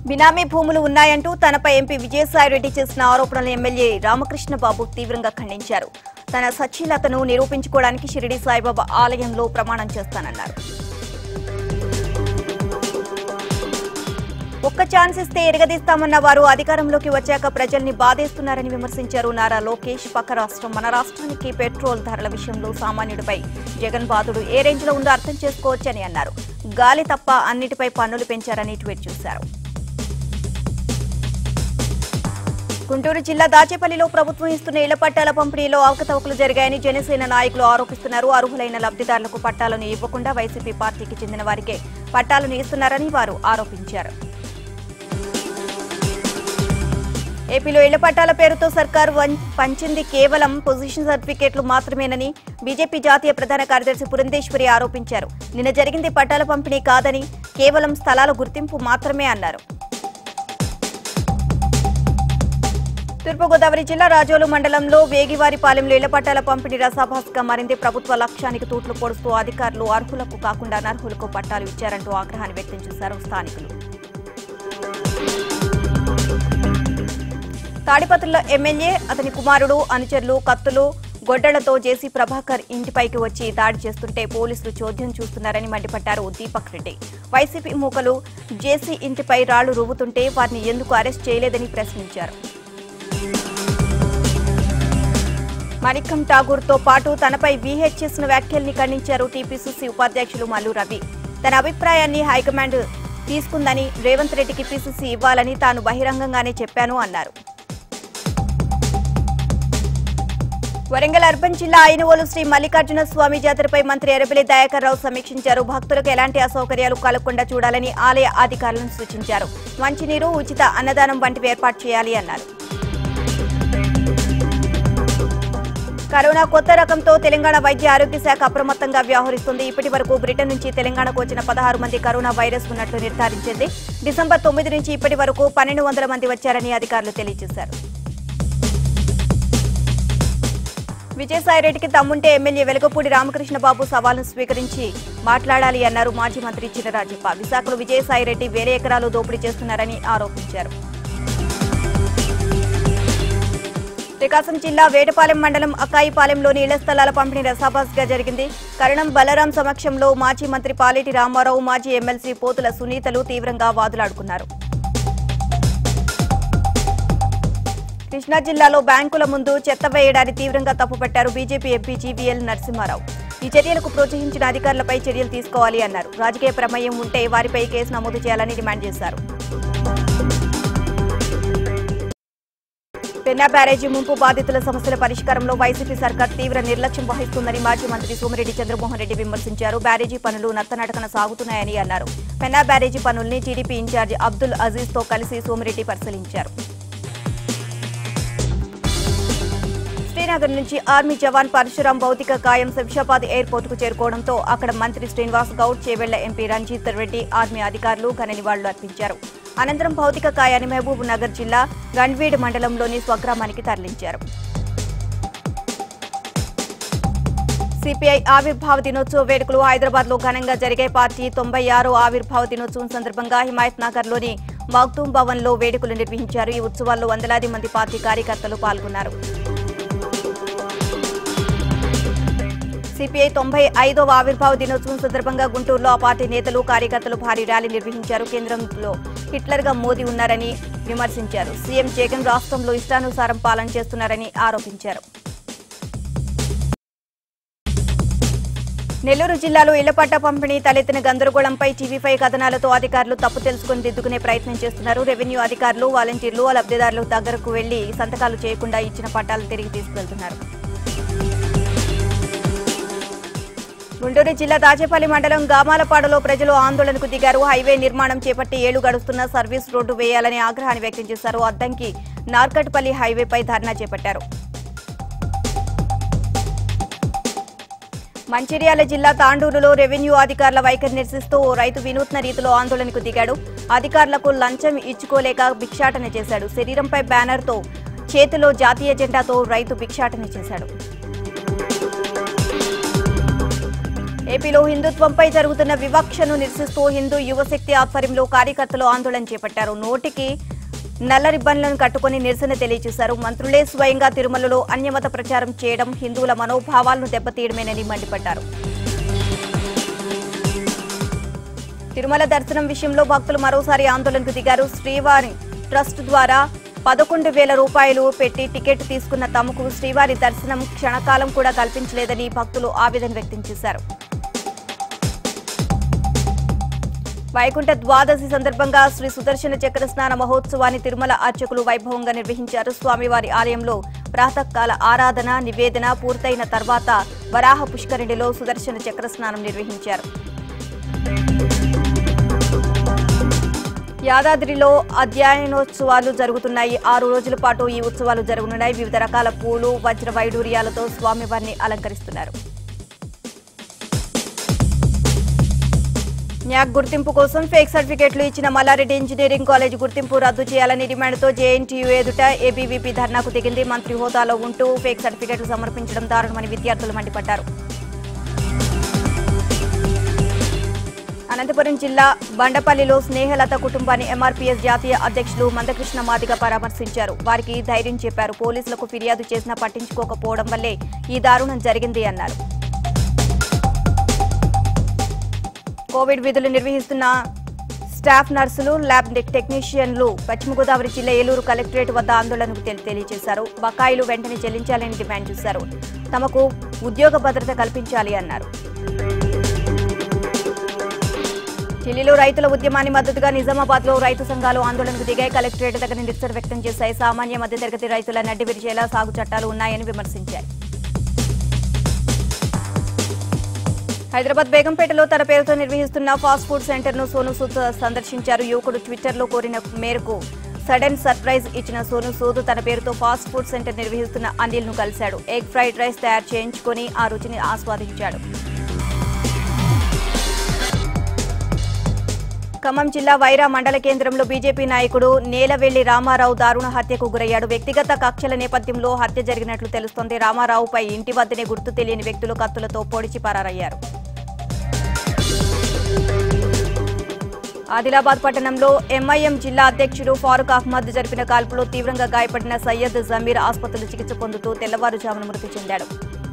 బినామీ భూములు ఉన్నాయంటూ తనపై ఎంపీ విజయసాయిరెడ్డి చేసిన ఆరోపణలు ఎమ్మెల్యే రామకృష్ణ బాబు తీవ్రంగా ఖండించారు తన సచ్చీలతను నిరూపించుకోవడానికి షిరిడి సాయిబాబా ఆలయంలో ప్రమాణం చేస్తానన్నారు ఒక్క ఛాన్స్ ఇస్తే ఎరగదీస్తామన్న వారు అధికారంలోకి వచ్చాక ప్రజల్ని బాధేస్తున్నారని విమర్శించారు నారా లోకేష్ పక్క రాష్ట్రం మన రాష్ట్రానికి పెట్రోల్ ధరల విషయంలో సామాన్యుడిపై జగన్ బాధుడు ఏ రేంజ్ లో ఉందో అర్థం చేసుకోవచ్చని అన్నారు గాలి తప్ప అన్నిటిపై పన్నులు పెంచారని ట్వీట్ చేశారు గుంటూరు జిల్లా దాచేపల్లిలో ప్రభుత్వం ఇస్తున్న ఇళ్ల పట్టాల పంపిణీలో అవకతవకలు జరిగాయని జనసేన నాయకులు ఆరోపిస్తున్నారు అర్హులైన లబ్ధిదారులకు పట్టాలను ఇవ్వకుండా వైసీపీ పార్టీకి చెందిన వారికే పట్టాలను ఇస్తున్నారని వారు ఆరోపించారు ఏపీలో ఇళ్ల పట్టాల పేరుతో సర్కారు వం- పంచింది కేవలం పొజిషన్ సర్టిఫికేట్లు మాత్రమేనని బీజేపీ జాతీయ ప్రధాన కార్యదర్శి పురంధేశ్వరి ఆరోపించారు నిన్న జరిగింది పట్టాల పంపిణీ కాదని కేవలం స్థలాల గుర్తింపు మాత్రమే అన్నారు తూర్పుగోదావరి జిల్లా రాజోలు మండలంలో వేగివారిపాలెంలో ఇళ్ల పట్టాల పంపిణీ రసాభాస్గా మారింది ప్రభుత్వ లక్ష్యానికి తూట్లు పొడుస్తూ అధికారులు అర్హులకు కాకుండా అనర్హులకు పట్టాలు ఇచ్చారంటూ ఆగ్రహాన్ని వ్యక్తం చేశారు స్థానికులు తాడిపత్రిలో ఎమ్మెల్యే అతని కుమారుడు అనుచరులు కత్తులు గొడ్డలతో జేసీ ప్రభాకర్ ఇంటిపైకి వచ్చి దాడి చేస్తుంటే పోలీసులు చోద్యం చూస్తున్నారని మండిపడ్డారు దీపక్ రెడ్డి వైసీపీ మూకలు జేసీ ఇంటిపై రాళ్లు రువ్వుతుంటే వారిని ఎందుకు అరెస్ట్ చేయలేదని ప్రశ్నించారు మణికం ఠాగూర్తో పాటు తనపై వీహెచ్ చేసిన వ్యాఖ్యల్ని ఖండించారు టీపీసీసీ ఉపాధ్యక్షులు మల్లు రవి తన అభిప్రాయాన్ని హైకమాండ్ తీసుకుందని రేవంత్ రెడ్డికి పీసీసీ ఇవ్వాలని తాను బహిరంగంగానే చెప్పాను అన్నారు వరంగల్ అర్బన్ జిల్లా ఐనవోలు శ్రీ మల్లికార్జున స్వామి జాతరపై మంత్రి ఎరబెల్లి దయాకర్ రావు సమీక్షించారు భక్తులకు ఎలాంటి అసౌకర్యాలు కలగకుండా చూడాలని ఆలయ అధికారులను సూచించారు మంచినీరు ఉచిత అన్నదానం వంటివి ఏర్పాటు చేయాలి అన్నారు కరోనా కొత్త రకంతో తెలంగాణ వైద్య ఆరోగ్య శాఖ అప్రమత్తంగా వ్యవహరిస్తుంది ఇప్పటి వరకు బ్రిటన్ నుంచి తెలంగాణకు వచ్చిన పదహారు మంది కరోనా వైరస్ ఉన్నట్లు నిర్ధారించింది డిసెంబర్ తొమ్మిది నుంచి ఇప్పటి వరకు పన్నెండు వందల మంది వచ్చారని అధికారులు తెలియజేశారు విజయసాయిరెడ్డికి తమ్ముంటే ఎమ్మెల్యే వెలగపూడి రామకృష్ణబాబు సవాల్ను స్వీకరించి మాట్లాడాలి అన్నారు మాజీ మంత్రి చినరాజప్ప విశాఖలో విజయసాయిరెడ్డి వేల ఎకరాలు దోపిడీ చేస్తున్నారని ఆరోపించారు ప్రకాశం జిల్లా వేటపాలెం మండలం అక్కాయిపాలెంలోని ఇళ్ల స్థలాల పంపిణీ రసాబాస్గా జరిగింది కరణం బలరాం సమక్షంలో మాజీ మంత్రి పాలేటి రామారావు మాజీ ఎమ్మెల్సీ పోతుల సునీతలు తీవ్రంగా వాదులాడుకున్నారు కృష్ణా జిల్లాలో బ్యాంకుల ముందు చెత్త వేయడాన్ని తీవ్రంగా తప్పుపట్టారు బీజేపీ ఎంపీ జీవీఎల్ నరసింహారావు ఈ చర్యలకు ప్రోత్సహించిన అధికారులపై చర్యలు తీసుకోవాలి అన్నారు రాజకీయ ప్రమేయం ఉంటే వారిపై కేసు నమోదు చేయాలని డిమాండ్ చేశారు పెన్నా బ్యారేజీ ముంపు బాధితుల సమస్యల పరిష్కారంలో వైసీపీ సర్కార్ తీవ్ర నిర్లక్ష్యం వహిస్తుందని మాజీ మంత్రి సోమిరెడ్డి చంద్రమోహన్ రెడ్డి విమర్శించారు బ్యారేజీ పనులు నత్తనడకన సాగుతున్నాయని అన్నారు పెన్నా బ్యారేజీ పనుల్ని టీడీపీ ఇన్ఛార్జ్ అబ్దుల్ అజీజ్ తో కలిసి సోమిరెడ్డి పరిశీలించారు శ్రీనగర్ నుంచి ఆర్మీ జవాన్ పరశురాం భౌతిక కాయం శంషాబాద్ ఎయిర్పోర్టుకు చేరుకోవడంతో అక్కడ మంత్రి శ్రీనివాస్ గౌడ్ చేవెళ్ల ఎంపీ రంజిత్ రెడ్డి ఆర్మీ అధికారులు ఘన నివాళులు అర్పించారు అనంతరం భౌతిక కాయాన్ని మహబూబ్ నగర్ జిల్లా గండ్వీడ్ మండలంలోని స్వగ్రామానికి తరలించారు సిపిఐ ఆవిర్భావ దినోత్సవ వేడుకలు హైదరాబాద్ లో ఘనంగా జరిగే పార్టీ తొంభై ఆరో ఆవిర్భావ దినోత్సవం సందర్భంగా హిమాయత్ నగర్ లోని మగ్దూం భవన్ లో వేడుకలు నిర్వహించారు ఈ ఉత్సవాల్లో వందలాది మంది పార్టీ కార్యకర్తలు పాల్గొన్నారు సిపిఐ తొంభై ఐదవ ఆవిర్భావ దినోత్సవం సందర్భంగా గుంటూరులో ఆ పార్టీ నేతలు కార్యకర్తలు భారీ ర్యాలీ నిర్వహించారు కేంద్రంలో హిట్లర్ గా మోదీ ఉన్నారని విమర్శించారు సీఎం జగన్ రాష్ట్రంలో ఇష్టానుసారం పాలన చేస్తున్నారని ఆరోపించారు నెల్లూరు జిల్లాలో ఇళ్ల పట్ట పంపిణీ తలెత్తిన గందరగోళంపై టీవీపై కథనాలతో అధికారులు తప్పు తెలుసుకుని దిద్దుకునే ప్రయత్నం చేస్తున్నారు రెవెన్యూ అధికారులు వాలంటీర్లు లబ్ధిదారుల దగ్గరకు వెళ్లి సంతకాలు చేయకుండా ఇచ్చిన పట్టాలు తిరిగి తీసుకెళ్తున్నారు గుంటూరు జిల్లా దాచేపల్లి మండలం గామాలపాడులో ప్రజలు ఆందోళనకు దిగారు హైవే నిర్మాణం చేపట్టి ఏళ్లు గడుస్తున్న సర్వీస్ రోడ్డు వేయాలని ఆగ్రహాన్ని వ్యక్తం చేశారు అద్దంకి నార్కట్పల్లి హైవేపై ధర్నా చేపట్టారు మంచిర్యాల జిల్లా తాండూరులో రెవెన్యూ అధికారుల వైఖరి నిరసిస్తూ ఓ రైతు వినూత్న రీతిలో ఆందోళనకు దిగాడు అధికారులకు లంచం ఇచ్చుకోలేక భిక్షాటన చేశాడు శరీరంపై బ్యానర్తో చేతిలో జాతీయ జెండాతో రైతు భిక్షాటన చేశాడు ఏపీలో హిందుత్వంపై జరుగుతున్న వివక్షను నిరసిస్తూ హిందూ యువశక్తి ఆధ్వర్యంలో కార్యకర్తలు ఆందోళన చేపట్టారు నోటికి నల్ల రిబ్బన్లను కట్టుకుని నిరసన తెలియజేశారు మంత్రులే స్వయంగా తిరుమలలో అన్యమత ప్రచారం చేయడం హిందువుల మనోభావాలను దెబ్బతీయడమేనని మండిపడ్డారు తిరుమల దర్శనం విషయంలో భక్తులు మరోసారి ఆందోళనకు దిగారు శ్రీవారి ట్రస్ట్ ద్వారా పదకొండు వేల రూపాయలు పెట్టి టికెట్ తీసుకున్న తమకు శ్రీవారి దర్శనం క్షణకాలం కూడా కల్పించలేదని భక్తులు ఆవేదన వ్యక్తం చేశారు వైకుంఠ ద్వాదశి సందర్భంగా శ్రీ సుదర్శన చక్ర స్నాన మహోత్సవాన్ని తిరుమల అర్చకులు వైభవంగా నిర్వహించారు స్వామివారి ఆలయంలో ప్రాతకాల ఆరాధన నివేదన పూర్తయిన తర్వాత వరాహ పుష్కరిణిలో సుదర్శన చక్ర స్నానం నిర్వహించారు యాదాద్రిలో అధ్యయనోత్సవాలు జరుగుతున్నాయి ఆరు రోజుల పాటు ఈ ఉత్సవాలు జరగనున్నాయి వివిధ రకాల పూలు వజ్ర వైడూర్యాలతో స్వామివారిని అలంకరిస్తున్నారు న్యాక్ గుర్తింపు కోసం ఫేక్ సర్టిఫికెట్లు ఇచ్చిన మల్లారెడ్డి ఇంజనీరింగ్ కాలేజ్ గుర్తింపు రద్దు చేయాలని డిమాండ్తో జేఎన్టీయూ ఎదుట ఏబీవీపీ ధర్నాకు దిగింది మంత్రి హోదాలో ఉంటూ ఫేక్ సర్టిఫికెట్లు సమర్పించడం దారుణమని విద్యార్థులు మండిపడ్డారు అనంతపురం జిల్లా బండపల్లిలో స్నేహలత కుటుంబాన్ని ఎంఆర్పీఎస్ జాతీయ అధ్యక్షులు మందకృష్ణ మాదిగ పరామర్శించారు వారికి ధైర్యం చెప్పారు పోలీసులకు ఫిర్యాదు చేసినా పట్టించుకోకపోవడం వల్లే ఈ దారుణం జరిగింది అన్నారు కోవిడ్ విధులు నిర్వహిస్తున్న స్టాఫ్ నర్సులు ల్యాబ్ టెక్- టెక్నీషియన్లు పశ్చిమ గోదావరి జిల్లా ఏలూరు కలెక్టరేట్ వద్ద ఆందోళనకు తెలి- తెలియజేశారు బకాయిలు వెంటనే చెల్లించాలని డిమాండ్ చేశారు తమకు ఉద్యోగ భద్రత కల్పించాలి అన్నారు ఢిల్లీలో రైతుల ఉద్యమాన్ని మద్దతుగా నిజామాబాద్ లో రైతు సంఘాలు ఆందోళనకు దిగాయి కలెక్టరేట్ దగ్గర నిరసన వ్యక్తం చేశాయి సామాన్య మధ్యతరగతి రైతుల నడ్డి విరిచేలా సాగు చట్టాలు ఉన్నాయని విమర్శించాయి హైదరాబాద్ బేగంపేటలో తన పేరుతో నిర్వహిస్తున్న ఫాస్ట్ ఫుడ్ సెంటర్ ను సోను సూద్ సందర్శించారు యువకుడు ట్విట్టర్ లో కోరిన మేరకు సడన్ సర్ప్రైజ్ ఇచ్చిన సోను సూద్ తన పేరుతో ఫాస్ట్ ఫుడ్ సెంటర్ నిర్వహిస్తున్న అనిల్ ను కలిశాడు ఎగ్ ఫ్రైడ్ రైస్ తయారు చేయించుకొని ఆ రుచిని ఆస్వాదించాడు ఖమ్మం జిల్లా వైరా మండల కేంద్రంలో బీజేపీ నాయకుడు నేలవెల్లి రామారావు దారుణ హత్యకు గురయ్యాడు వ్యక్తిగత కక్షల నేపథ్యంలో హత్య జరిగినట్లు తెలుస్తోంది రామారావుపై ఇంటి వద్దనే గుర్తు తెలియని వ్యక్తులు కత్తులతో పొడిచి పరారయ్యారు ఆదిలాబాద్ పట్టణంలో ఎంఐఎం జిల్లా అధ్యక్షుడు ఫారూక్ అహ్మద్ జరిపిన కాల్పులో తీవ్రంగా గాయపడిన సయ్యద్ జమీర్ ఆసుపత్రిలో చికిత్స పొందుతూ తెల్లవారుజామున మృతి చెందాడు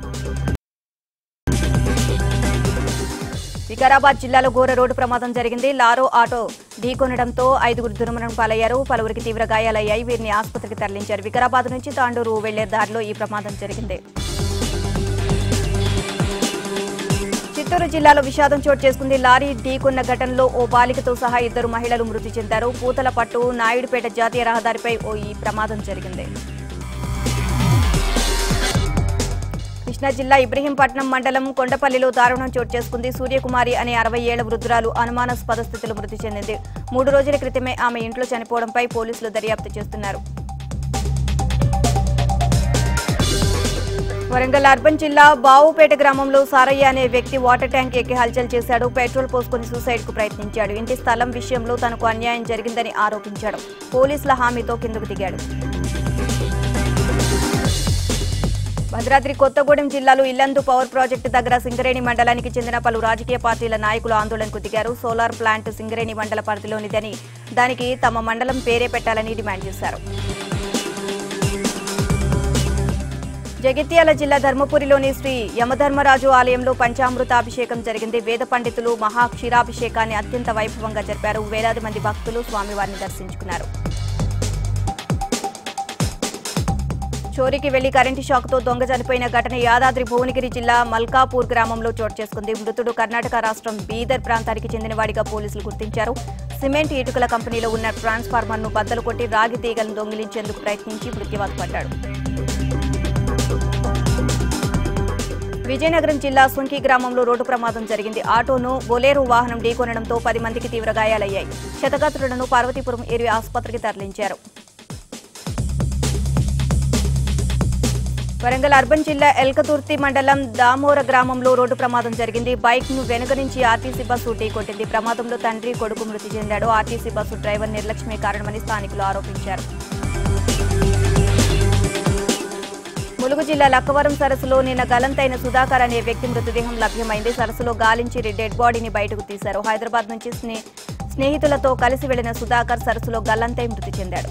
వికారాబాద్ జిల్లాలో ఘోర రోడ్డు ప్రమాదం జరిగింది లారో ఆటో ఢీకొనడంతో ఐదుగురు దుర్మరణం పాలయ్యారు పలువురికి తీవ్ర గాయాలయ్యాయి వీరిని ఆసుపత్రికి తరలించారు వికారాబాద్ నుంచి తాండూరు వెళ్లే దారిలో ఈ ప్రమాదం జరిగింది చిత్తూరు జిల్లాలో విషాదం చోటు చేసుకుంది లారీ ఢీకొన్న ఘటనలో ఓ బాలికతో సహా ఇద్దరు మహిళలు మృతి చెందారు పూతలపట్టు నాయుడుపేట జాతీయ రహదారిపై ఓ ఈ ప్రమాదం జరిగింది కృష్ణా జిల్లా ఇబ్రహీంపట్నం మండలం కొండపల్లిలో దారుణం చోటు చేసుకుంది సూర్యకుమారి అనే అరవై ఏళ్ల వృద్ధురాలు అనుమానాస్పద స్థితిలో మృతి చెందింది మూడు రోజుల క్రితమే ఆమె ఇంట్లో చనిపోవడంపై పోలీసులు దర్యాప్తు చేస్తున్నారు వరంగల్ అర్బన్ జిల్లా బావుపేట గ్రామంలో సారయ్య అనే వ్యక్తి వాటర్ ట్యాంక్ ఎక్కి హల్చల్ చేశాడు పెట్రోల్ పోసుకుని సూసైడ్ కు ప్రయత్నించాడు ఇంటి స్థలం విషయంలో తనకు అన్యాయం జరిగిందని ఆరోపించాడు పోలీసుల హామీతో కిందకు దిగాడు భద్రాద్రి కొత్తగూడెం జిల్లాలో ఇల్లందు పవర్ ప్రాజెక్టు దగ్గర సింగరేణి మండలానికి చెందిన పలు రాజకీయ పార్టీల నాయకులు ఆందోళనకు దిగారు సోలార్ ప్లాంట్ సింగరేణి మండల పరిధిలోనిదని దానికి తమ మండలం పేరే పెట్టాలని డిమాండ్ చేశారు జగిత్యాల జిల్లా ధర్మపురిలోని శ్రీ యమధర్మరాజు ఆలయంలో పంచామృతాభిషేకం జరిగింది వేద పండితులు మహా క్షీరాభిషేకాన్ని అత్యంత వైభవంగా జరిపారు వేలాది మంది భక్తులు స్వామివారిని దర్శించుకున్నారు చోరీకి వెళ్లి కరెంటు షాక్తో దొంగ చనిపోయిన ఘటన యాదాద్రి భువనగిరి జిల్లా మల్కాపూర్ గ్రామంలో చోటు చేసుకుంది మృతుడు కర్ణాటక రాష్ట్రం బీదర్ ప్రాంతానికి చెందినవాడిగా పోలీసులు గుర్తించారు సిమెంట్ ఇటుకల కంపెనీలో ఉన్న ట్రాన్స్ఫార్మర్ను బద్దలు కొట్టి రాగి తీగలను దొంగిలించేందుకు ప్రయత్నించి మృత్యువాత పడ్డాడు విజయనగరం జిల్లా సుంకి గ్రామంలో రోడ్డు ప్రమాదం జరిగింది ఆటోను బొలేరో వాహనం ఢీకొనడంతో పది మందికి తీవ్ర గాయాలయ్యాయి క్షతగాత్రులను పార్వతీపురం ఏరియా ఆసుపత్రికి తరలించారు వరంగల్ అర్బన్ జిల్లా ఎల్కతుర్తి మండలం దామోర గ్రామంలో రోడ్డు ప్రమాదం జరిగింది బైక్ ను వెనుక నుంచి ఆర్టీసీ బస్సు ఢీకొట్టింది ప్రమాదంలో తండ్రి కొడుకు మృతి చెందాడు ఆర్టీసీ బస్సు డ్రైవర్ నిర్లక్ష్యమే కారణమని స్థానికులు ఆరోపించారు ములుగు జిల్లా లక్కవరం సరస్సులో నిన్న గలంతైన సుధాకర్ అనే వ్యక్తి మృతదేహం లభ్యమైంది సరస్సులో గాలించి డెడ్ బాడీని బయటకు తీశారు హైదరాబాద్ నుంచి స్నే స్నేహితులతో కలిసి వెళ్లిన సుధాకర్ సరస్సులో గల్లంతై మృతి చెందాడు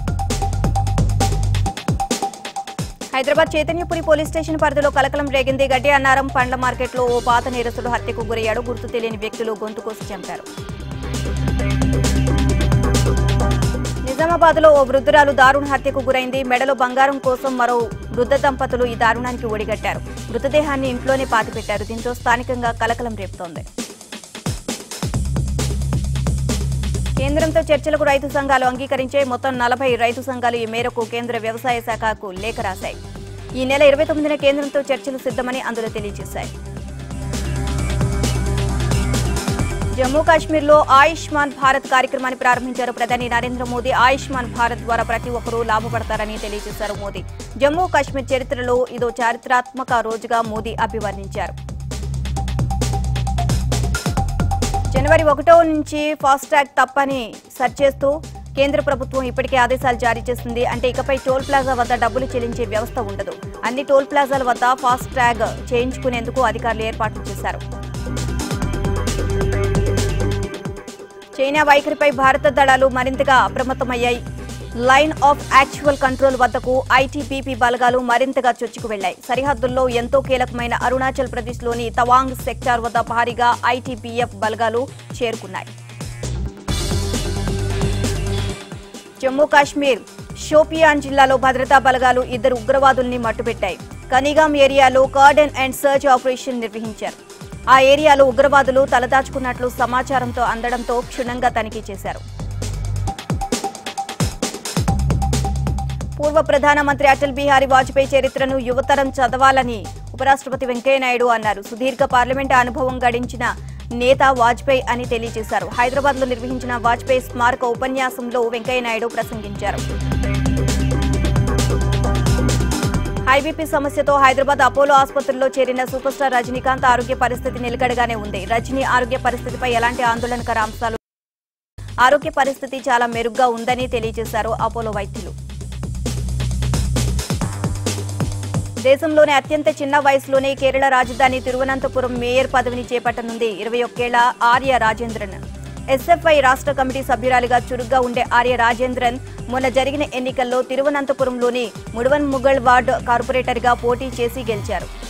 హైదరాబాద్ చైతన్యపురి పోలీస్ స్టేషన్ పరిధిలో కలకలం రేగింది గడ్డి అన్నారం పండ్ల మార్కెట్లో ఓ పాత నేరస్తుడు హత్యకు గురయ్యాడు గుర్తు తెలియని వ్యక్తులు గొంతు కోసి చంపారు నిజామాబాద్ లో ఓ వృద్ధురాలు దారుణ హత్యకు గురైంది మెడలో బంగారం కోసం మరో వృద్ధ దంపతులు ఈ దారుణానికి ఒడిగట్టారు మృతదేహాన్ని ఇంట్లోనే పాతిపెట్టారు దీంతో స్థానికంగా కలకలం రేపుతోంది కేంద్రంతో చర్చలకు రైతు సంఘాలు అంగీకరించే మొత్తం నలభై రైతు సంఘాలు ఈ మేరకు కేంద్ర వ్యవసాయ శాఖకు లేఖ రాశాయి ఈ నెల ఇరవై తొమ్మిదిన కేంద్రంతో చర్చలు సిద్ధమని అందులో తెలియజేశాయి జమ్మూ కాశ్మీర్లో ఆయుష్మాన్ భారత్ కార్యక్రమాన్ని ప్రారంభించారు ప్రధాని నరేంద్ర మోదీ ఆయుష్మాన్ భారత్ ద్వారా ప్రతి ఒక్కరూ లాభపడతారని తెలియజేశారు మోదీ జమ్మూ కాశ్మీర్ చరిత్రలో ఇదో చారిత్రాత్మక రోజుగా మోదీ అభివర్ణించారు జనవరి ఒకటో నుంచి ఫాస్టాగ్ తప్పని సరిచేస్తూ కేంద్ర ప్రభుత్వం ఇప్పటికే ఆదేశాలు జారీ చేసింది అంటే ఇకపై టోల్ ప్లాజా వద్ద డబ్బులు చెల్లించే వ్యవస్థ ఉండదు అన్ని టోల్ ప్లాజాల వద్ద ఫాస్టాగ్ చేయించుకునేందుకు అధికారులు ఏర్పాట్లు చేశారు చైనా వైఖరిపై భారత దళాలు మరింతగా అప్రమత్తమయ్యాయి లైన్ ఆఫ్ యాక్చువల్ కంట్రోల్ వద్దకు ఐటీబీపీ బలగాలు మరింతగా చొచ్చుకు వెళ్లాయి సరిహద్దుల్లో ఎంతో కీలకమైన అరుణాచల్ ప్రదేశ్లోని తవాంగ్ సెక్టార్ వద్ద భారీగా ఐటీబీఎఫ్ బలగాలు చేరుకున్నాయి జమ్మూ కాశ్మీర్ షోపియాన్ జిల్లాలో భద్రతా బలగాలు ఇద్దరు ఉగ్రవాదుల్ని మట్టుపెట్టాయి కనిగాం ఏరియాలో కార్డన్ అండ్ సర్చ్ ఆపరేషన్ నిర్వహించారు ఆ ఏరియాలో ఉగ్రవాదులు తలదాచుకున్నట్లు సమాచారంతో అందడంతో క్షుణ్ణంగా తనిఖీ చేశారు పూర్వ ప్రధానమంత్రి అటల్ బిహారీ వాజ్పేయి చరిత్రను యువతరం చదవాలని ఉపరాష్ట్రపతి వెంకయ్యనాయుడు అన్నారు సుదీర్ఘ పార్లమెంట్ అనుభవం గడించిన నేత వాజ్పేయి అని తెలియజేశారు హైదరాబాద్ లో నిర్వహించిన వాజ్పేయి స్మారక ఉపన్యాసంలో వెంకయ్యనాయుడు ప్రసంగించారు హైబీపీ సమస్యతో హైదరాబాద్ అపోలో ఆసుపత్రిలో చేరిన సూపర్ స్టార్ రజనీకాంత్ ఆరోగ్య పరిస్థితి నిలకడగానే ఉంది రజనీ ఆరోగ్య పరిస్థితిపై ఎలాంటి ఆందోళనకర అంశాలు ఆరోగ్య పరిస్థితి చాలా మెరుగ్గా ఉందని తెలియజేశారు అపోలో వైద్యులు దేశంలోనే అత్యంత చిన్న వయసులోనే కేరళ రాజధాని తిరువనంతపురం మేయర్ పదవిని చేపట్టనుంది ఇరవై ఒక్కేళ్ల ఆర్య రాజేంద్రన్ ఎస్ఎఫ్ఐ రాష్ట్ర కమిటీ సభ్యురాలిగా చురుగ్గా ఉండే ఆర్య రాజేంద్రన్ మొన్న జరిగిన ఎన్నికల్లో తిరువనంతపురంలోని ముడవన్ ముగళ్ వార్డు కార్పొరేటర్గా పోటీ చేసి గెలిచారు